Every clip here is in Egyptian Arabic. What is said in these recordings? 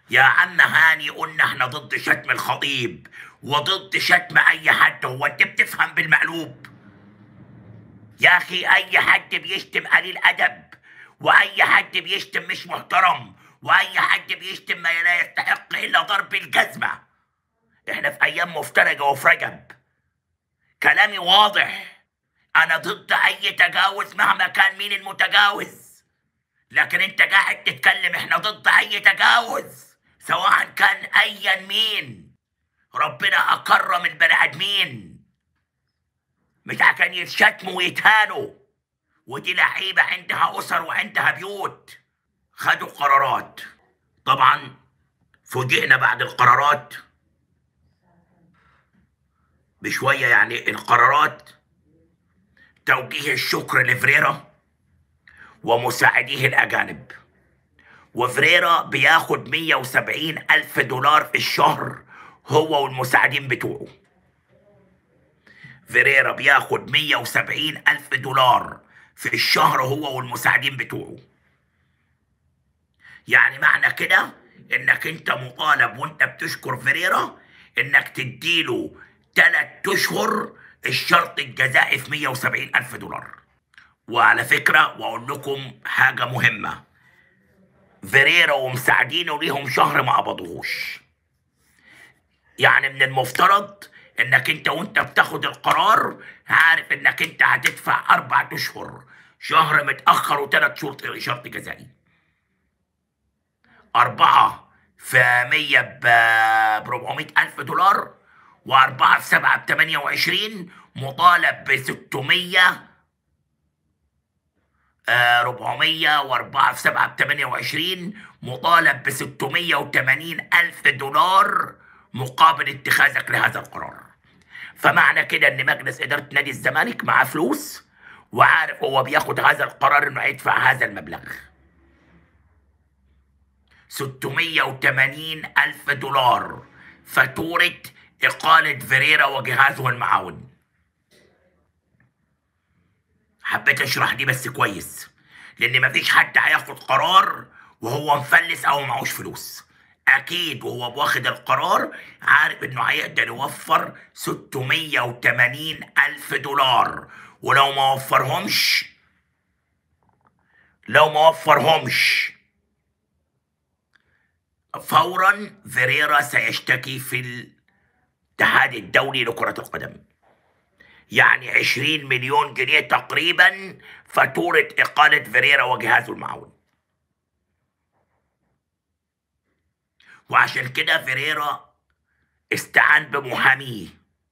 يا عم هاني قلنا احنا ضد شتم الخطيب وضد شتم اي حد هو انت بتفهم بالمقلوب يا اخي اي حد بيشتم قليل ادب واي حد بيشتم مش محترم واي حد بيشتم ما لا يستحق الا ضرب الجزمه احنا في ايام مفترجه وفي رجب كلامي واضح انا ضد اي تجاوز مهما كان مين المتجاوز لكن انت قاعد تتكلم احنا ضد اي تجاوز سواء كان ايا مين ربنا اكرم البني ادمين مش عشان يتشتموا ويتهانوا ودي لعيبه عندها اسر وعندها بيوت خدوا قرارات طبعا فوجئنا بعد القرارات بشويه يعني القرارات توجيه الشكر لفريرا ومساعديه الأجانب وفريرا بياخد 170 ألف دولار في الشهر هو والمساعدين بتوعه فيريرا بياخد 170 ألف دولار في الشهر هو والمساعدين بتوعه يعني معنى كده انك انت مطالب وانت بتشكر فيريرا انك تديله تلات اشهر الشرط الجزائي في 170 ألف دولار وعلى فكرة وأقول لكم حاجة مهمة فيريرا ومساعدينه ليهم شهر ما قبضوهوش يعني من المفترض انك انت وانت بتاخد القرار عارف انك انت هتدفع اربع اشهر شهر متاخر وثلاث شهور شرط جزائي أربعة في مية ب 400 ألف دولار وأربعة في سبعة ب 28 مطالب ب 600 آه 400 وأربعة في سبعة ب 28 مطالب ب 680 ألف دولار مقابل اتخاذك لهذا القرار فمعنى كده ان مجلس اداره نادي الزمالك معاه فلوس وعارف هو بياخد هذا القرار انه يدفع هذا المبلغ 680 ألف دولار فاتورة إقالة فيريرا وجهازه المعاون حبيت أشرح دي بس كويس لأن مفيش حد هياخد قرار وهو مفلس أو معهوش فلوس أكيد وهو واخد القرار عارف إنه هيقدر يوفر 680 ألف دولار ولو ما وفرهمش لو ما وفرهمش فورا فيريرا سيشتكي في الاتحاد الدولي لكرة القدم يعني 20 مليون جنيه تقريبا فاتورة إقالة فيريرا وجهازه المعاون وعشان كده فيريرا استعان بمحاميه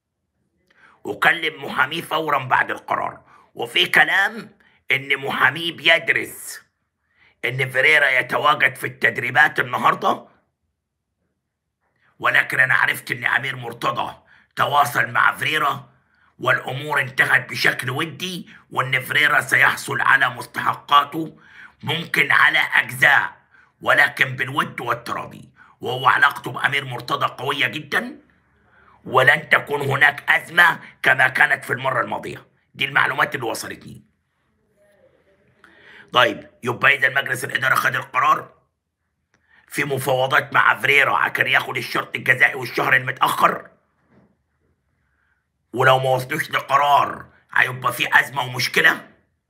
وكلم محاميه فورا بعد القرار وفي كلام ان محاميه بيدرس ان فيريرا يتواجد في التدريبات النهارده ولكن انا عرفت ان امير مرتضى تواصل مع فريرا والامور انتهت بشكل ودي وان فريرا سيحصل على مستحقاته ممكن على اجزاء ولكن بالود والتراضي وهو علاقته بامير مرتضى قويه جدا ولن تكون هناك ازمه كما كانت في المره الماضيه دي المعلومات اللي وصلتني طيب يبقى اذا مجلس الاداره خد القرار في مفاوضات مع فريرا عشان ياخد الشرط الجزائي والشهر المتاخر ولو ما وصلوش لقرار هيبقى في ازمه ومشكله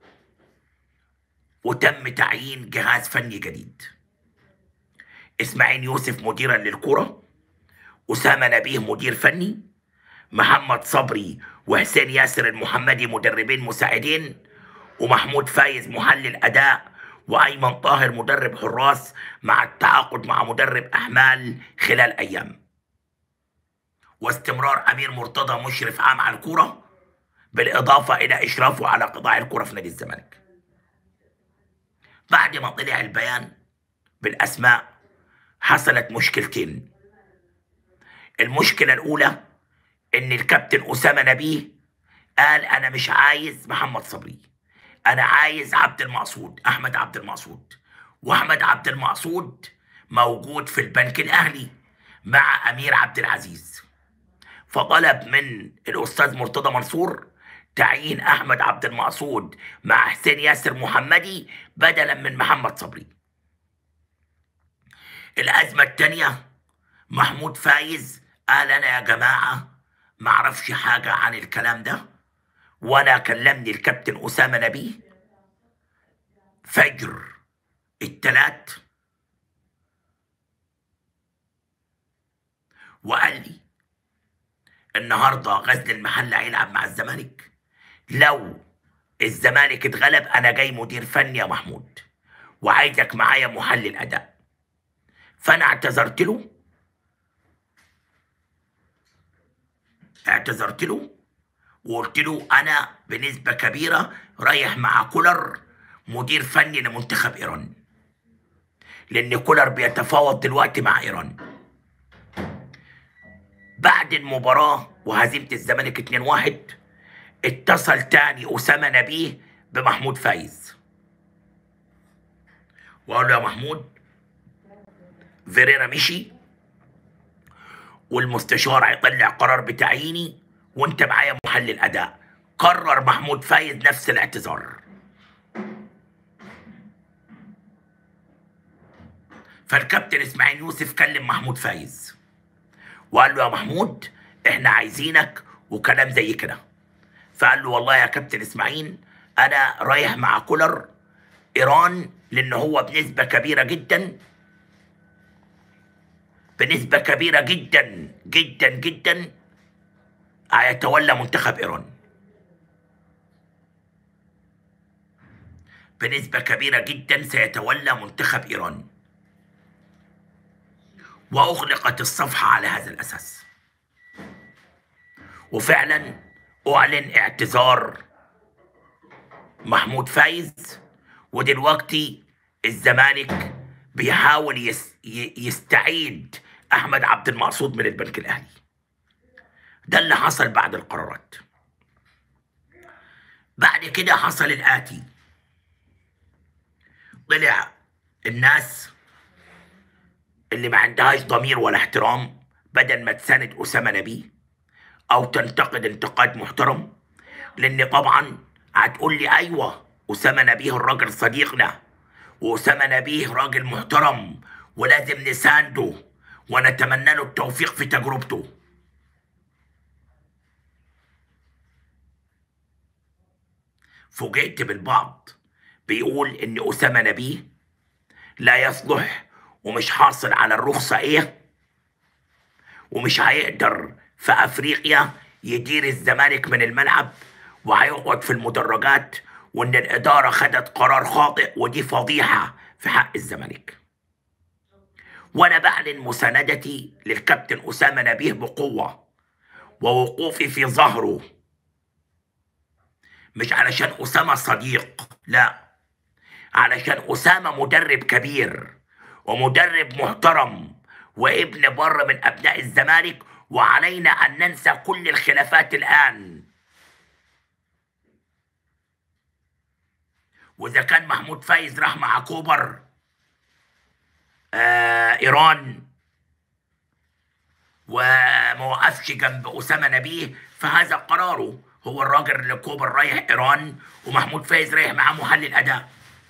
وتم تعيين جهاز فني جديد اسماعيل يوسف مديرا للكره اسامه نبيه مدير فني محمد صبري وحسين ياسر المحمدي مدربين مساعدين ومحمود فايز محلل اداء وايمن طاهر مدرب حراس مع التعاقد مع مدرب احمال خلال ايام واستمرار امير مرتضى مشرف عام على الكوره بالاضافه الى اشرافه على قطاع الكوره في نادي الزمالك بعد ما طلع البيان بالاسماء حصلت مشكلتين المشكله الاولى ان الكابتن اسامه نبيه قال انا مش عايز محمد صبري انا عايز عبد المقصود احمد عبد المقصود واحمد عبد المقصود موجود في البنك الاهلي مع امير عبد العزيز فطلب من الاستاذ مرتضى منصور تعيين احمد عبد المقصود مع حسين ياسر محمدي بدلا من محمد صبري الأزمة التانية محمود فايز قال أنا يا جماعة معرفش حاجة عن الكلام ده وأنا كلمني الكابتن أسامة نبيه فجر التلات وقال لي النهارده غزل المحله هيلعب مع الزمالك لو الزمالك اتغلب انا جاي مدير فني يا محمود وعايزك معايا محلل اداء فانا اعتذرت له اعتذرت له وقلت له انا بنسبه كبيره رايح مع كولر مدير فني لمنتخب ايران لان كولر بيتفاوض دلوقتي مع ايران بعد المباراة وهزيمة الزمالك 2-1 اتصل تاني أسامة نبيه بمحمود فايز وقال له يا محمود فيريرا مشي والمستشار هيطلع قرار بتعييني وانت معايا محلل اداء قرر محمود فايز نفس الاعتذار فالكابتن اسماعيل يوسف كلم محمود فايز وقال له يا محمود احنا عايزينك وكلام زي كده فقال له والله يا كابتن اسماعيل انا رايح مع كولر ايران لان هو بنسبه كبيره جدا بنسبه كبيره جدا جدا جدا هيتولى منتخب ايران بنسبه كبيره جدا سيتولى منتخب ايران واغلقت الصفحه على هذا الاساس وفعلا اعلن اعتذار محمود فايز ودلوقتي الزمالك بيحاول يس ي- يستعيد احمد عبد المقصود من البنك الاهلي ده اللي حصل بعد القرارات بعد كده حصل الاتي طلع الناس اللي ما عندهاش ضمير ولا احترام بدل ما تساند اسامه نبيه او تنتقد انتقاد محترم لان طبعا هتقول لي ايوه اسامه نبيه الراجل صديقنا واسامه نبيه راجل محترم ولازم نسانده ونتمنى له التوفيق في تجربته فوجئت بالبعض بيقول ان اسامه نبيه لا يصلح ومش حاصل على الرخصه ايه ومش هيقدر في افريقيا يدير الزمالك من الملعب وهيقعد في المدرجات وان الاداره خدت قرار خاطئ ودي فضيحه في حق الزمالك وانا بعلن مساندتي للكابتن اسامه نبيه بقوه ووقوفي في ظهره مش علشان اسامه صديق لا علشان اسامه مدرب كبير ومدرب محترم وابن بر من ابناء الزمالك وعلينا ان ننسى كل الخلافات الان واذا كان محمود فايز راح مع كوبر آه ايران وما وقفش جنب اسامه نبيه فهذا قراره هو الراجل اللي كوبر رايح ايران ومحمود فايز رايح معاه محلل اداء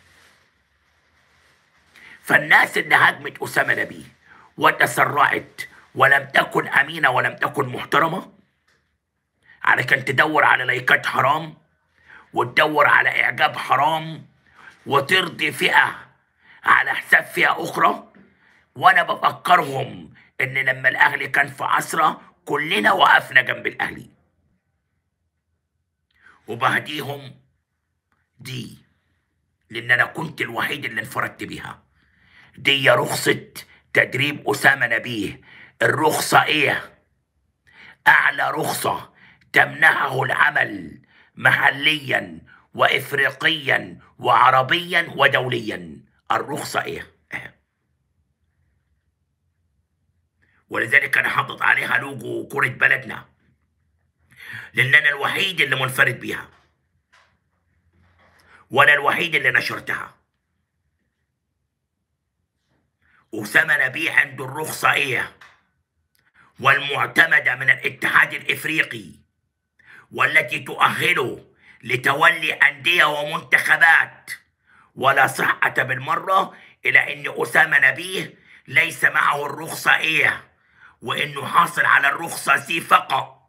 فالناس اللي هاجمت اسامه نبيه وتسرعت ولم تكن امينه ولم تكن محترمه علشان تدور على لايكات حرام وتدور على اعجاب حرام وترضي فئه على حساب فئه اخرى وانا بفكرهم ان لما الاهلي كان في عصره كلنا وقفنا جنب الاهلي وبهديهم دي لان انا كنت الوحيد اللي انفردت بيها دي رخصة تدريب أسامة نبيه الرخصة إيه؟ أعلى رخصة تمنحه العمل محليا وإفريقيا وعربيا ودوليا الرخصة إيه؟ إيه. ولذلك أنا حاطط عليها لوجو كرة بلدنا لأن أنا الوحيد اللي منفرد بيها وأنا الوحيد اللي نشرتها أسامة نبيه عنده الرخصة إيه؟ والمعتمدة من الاتحاد الإفريقي والتي تؤهله لتولي أندية ومنتخبات ولا صحة بالمرة إلى أن أسامة نبيه ليس معه الرخصة إيه وإنه حاصل على الرخصة سي فقط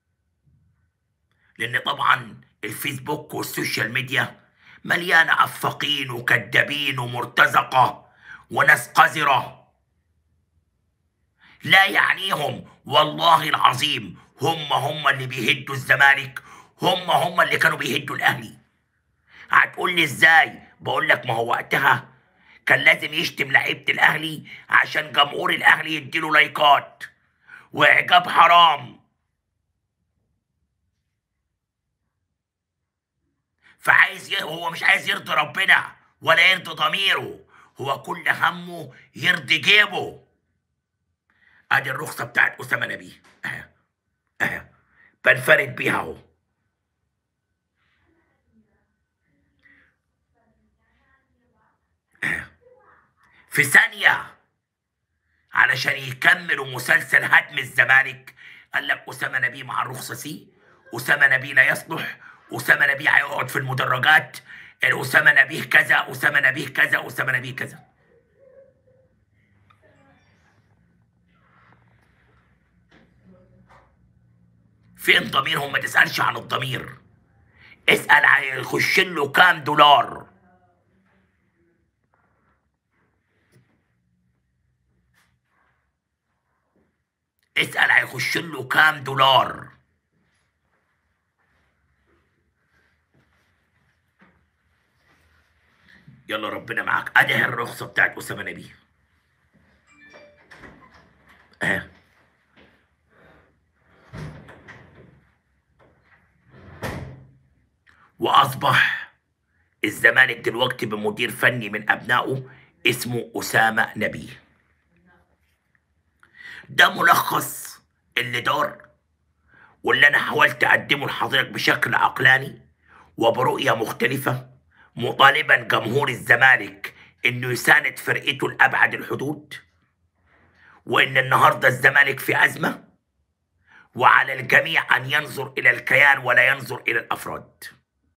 لأن طبعا الفيسبوك والسوشيال ميديا مليانة أفاقين وكذابين ومرتزقة وناس قذرة لا يعنيهم والله العظيم هم هم اللي بيهدوا الزمالك هم هم اللي كانوا بيهدوا الأهلي هتقول لي ازاي بقول لك ما هو وقتها كان لازم يشتم لعيبه الاهلي عشان جمهور الاهلي يديله لايكات واعجاب حرام فعايز ي... هو مش عايز يرضي ربنا ولا يرضي ضميره هو كل همه يرضي جيبه ادي الرخصه بتاعت اسامه نبيه اهي اهي بنفرد بيها اهو في ثانية علشان يكملوا مسلسل هدم الزمالك قال لك أسامة نبيه مع الرخصة سي أسامة نبيه لا يصلح أسامة نبيه هيقعد في المدرجات أسامة نبيه كذا أسامة نبيه كذا أسامة نبيه كذا فين ضميرهم ما تسألش عن الضمير اسأل هيخش له كام دولار اسأل هيخش له كام دولار يلا ربنا معاك ادي هي الرخصة بتاعت أسامة نبيه اه وأصبح الزمالك دلوقتي بمدير فني من أبنائه اسمه أسامة نبيه ده ملخص اللي دار واللي انا حاولت اقدمه لحضرتك بشكل عقلاني وبرؤية مختلفة مطالبا جمهور الزمالك انه يساند فرقته لابعد الحدود وان النهارده الزمالك في ازمه وعلى الجميع ان ينظر الى الكيان ولا ينظر الى الافراد